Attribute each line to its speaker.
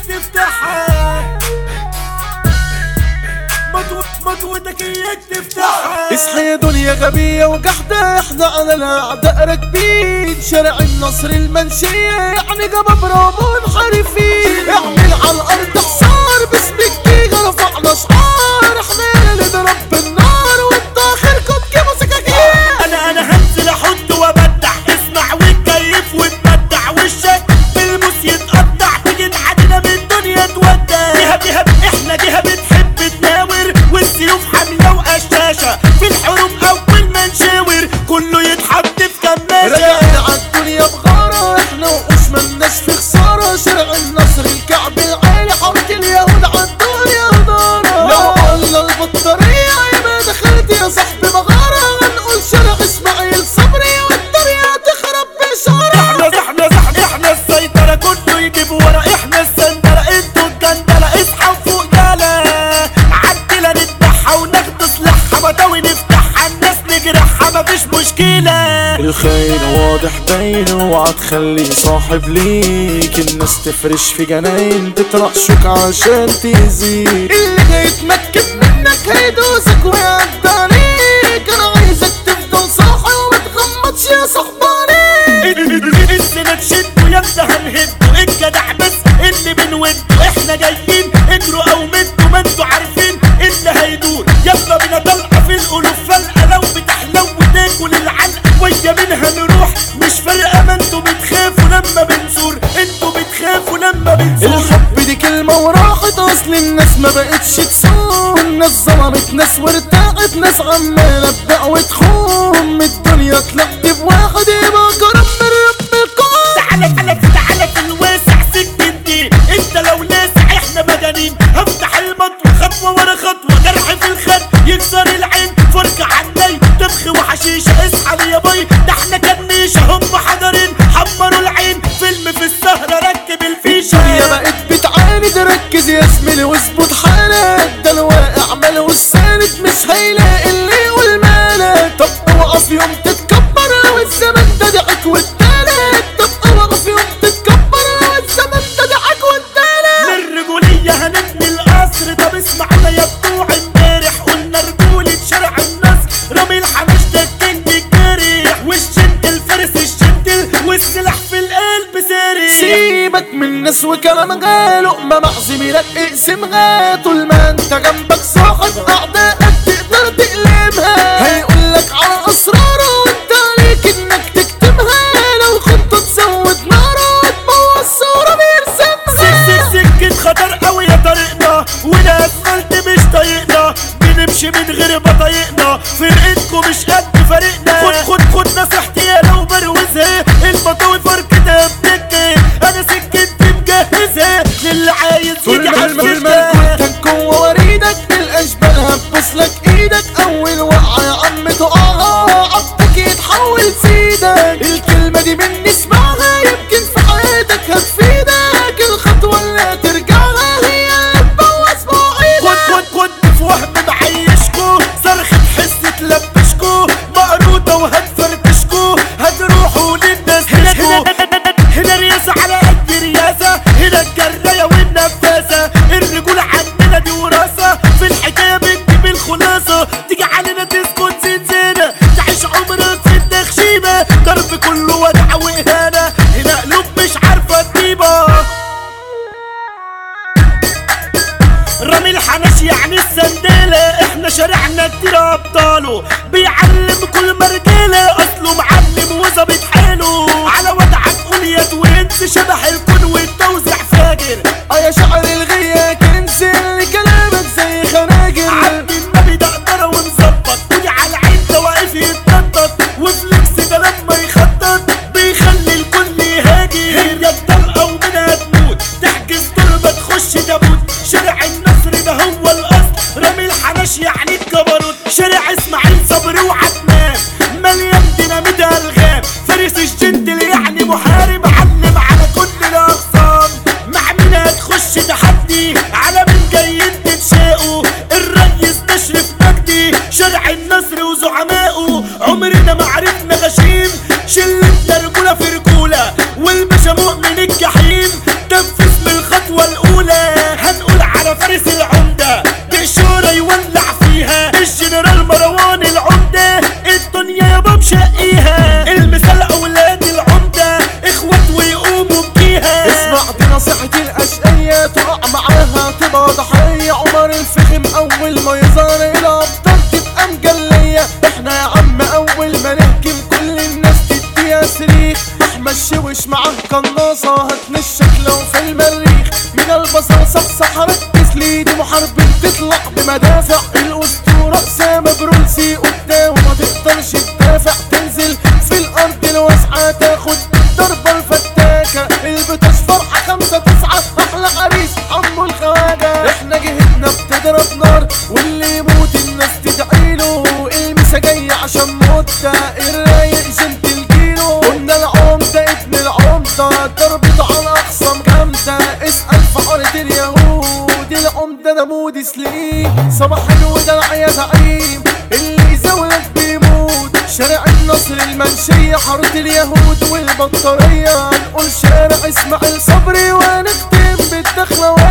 Speaker 1: تفتحها مطو- مطوتك اياك تفتحها
Speaker 2: اصحى يا دنيا غبية وقحدة احنا على الاعداء راكبين شارع النصر المنشية يعني جبابرة منحرفين اعمل على الارض حصار باسمك تيجي رفعنا شعار احنا اللي نضرب بالنار وانت اخركم تجيبوا سكاكين
Speaker 1: انا انا هنزل احط وابدع اسمع وتكيف وتبدع وشك بالموس يتقطع تيجي تعدينا من الدنيا تودع جهة جهة احنا جهة بتحب تناور والسيوف حامية وقشاشة في الحروب اول ما نشاور كله يتحط في كماشة
Speaker 2: رجعنا عالدنيا بغارة احنا وقوش ملناش في خسارة شارع النصر الكعب العالي حارة اليهود عالدنيا دارة لو قلنا البطارية يبقى دخلت يا صاحبي مغارة هنقول شارع اسماعيل صبري والدنيا تخرب بشارة
Speaker 1: احنا احنا احنا احنا السيطرة كله يجيب ورا احنا السندرة انتوا الجندلة اصحى فوق يالا عدلة نذبحها وناخد سلاحها مطاوي نفتحها الناس نجرحها مفيش مشكلة
Speaker 2: الخير واضح باين اوعى تخلي صاحب ليك الناس تفرش في جناين تترقشك عشان تأذيك اللي جاي يتمكن منك هيدوسك ويعدي عليك انا عايزك تفضل صاحي وما تغمضش يا صاحباني
Speaker 1: السنة تشدوا يبدا هنهدوا الجدع بس اللي بنوده احنا جايين اجروا او مدوا ما انتوا عارفين اللي هيدور يلا بينا طلقة في القلوب فلقة لو بتحلو وتاكل العلقة ويا منها نروح مش فارقة ما انتوا بتخافوا لما بنزور انتوا بتخافوا لما بنزور
Speaker 2: الحب دي كلمة وراحت اصل الناس ما بقتش تسوق الناس ظلمت ناس وارتاحت ناس عمالة بدعوة تخوم الدنيا طلعت بواحد يبقى كرم من رب الكون
Speaker 1: تعالى تعالى تعالى في الواسع سكتين انت لو لاسع احنا مجانين هفتح المطوة خطوة ورا خطوة جرح في الخد يكسر العين فرجة عني طبخ وحشيشة اصحى لي يا باي ده احنا كنيشة هم حجرين حمروا العين فيلم في السهرة ركب الفيشة
Speaker 2: الدنيا بقت بتعاند ركز يا زميلي واظبط حالك ده الواقع ماله والساند مش هيلاقي اللي يقول مالك طب اوعى في يوم تتكبر لو الزمن ده دعك وادالك طب اوعى في يوم تتكبر لو الزمن ده دعك وادالك
Speaker 1: للرجولية هنبني القصر طب اسمعنا يا بتوع امبارح قلنا رجولة شارع النصر رامي الحماش ده الكينج الجارح والشد الفارس الشد والسلاح في القلب ساري
Speaker 2: سيبك من الناس وكلام غالق ما مع زميلك اقسم غا طول ما انت جنبك صاحب اعدائك تقدر تقلبها هيقولك على اسراره وانت عليك انك تكتبها لو خطة تزود ناره تبوظ صورة بيرسمها
Speaker 1: سك سكة خطر قوي يا طريقنا ولا اسفلت مش طايقنا بنمشي من غير بطايقنا فرقتكم مش قد فريقنا خد خد خد نصيحتي يا لو بروزها المطاوي فرقتها بتكي انا سكتي مجهزها للي عايز
Speaker 2: طول
Speaker 1: يجي
Speaker 2: ما
Speaker 1: على
Speaker 2: المال
Speaker 1: الفكرة
Speaker 2: كنت جوه وريدك الاشبال هتبوس لك ايدك اول وقعه يا عم تقعها عضك يتحول سيدك الكلمه دي مني اسمعها يمكن في حياتك هتفيدك الخطوه اللي هترجعها هي اللي تبوظ
Speaker 1: خد
Speaker 2: مواعيدك
Speaker 1: خد خد في وهم معيشكو صرخة حس تلبشكو مقروطة وهتفركشكو هتروحوا للناس هنا هنا رياسة على قد رياسة هنا الجراية والنفاسة الرجولة عندنا دي وراثة في الحكاية بنتي بالخلاصة تيجي علينا تسكت زنزانة تعيش عمرك في التخشيبة ضرب كله ودع وإهانة هنا قلوب مش عارفة تجيبها رامي الحنش يعني السندالة احنا شارعنا كتير ابطاله بيعلم كل مرجالة اصله معلم وظابط حاله على وضعك قول يا توينس شبح الكون والتوزيع فاجر
Speaker 2: اه يا شعر الغيا كنز اللي كلامك زي خناجر
Speaker 1: عبد النبي ده قدره ومظبط ودي على العين ده واقف يتنطط وفليكس ده لما يخطط بيخلي الكل يهاجر هي الطلقة ومنها تموت تحجز تربة تخش تابوت شارع النصر ده هو الاصل رامي الحنش يعني الجبروت شارع اسماعيل صبري وعدنان مليان ديناميت الغام فارس الجندل يعني محارب علم على كل لا
Speaker 2: الشكل وفي المريخ من البصر صحصح ركز لي دي محاربين تطلع بمدافع الاسطورة اسامة برونسي قدام وما تقدرش تدافع تنزل في الارض الواسعة تاخد ضربة الفتاكة البطاش فرحة خمسة تسعة احلى عريس عمو الخواجة احنا جهتنا بتضرب نار واللي يموت الناس تدعيله المسا جاي عشان موتة الرايق جنت الجيله قلنا العمدة ابن العمدة ضربته على اقصى جامدة اسأل في ارض اليهود العمدة ده مودي سليم صباح الوداع يا زعيم اللي يزولك بيموت شارع النصر المنشية حارة اليهود والبطارية هنقول شارع اسماعيل صبري ونختم بالدخلة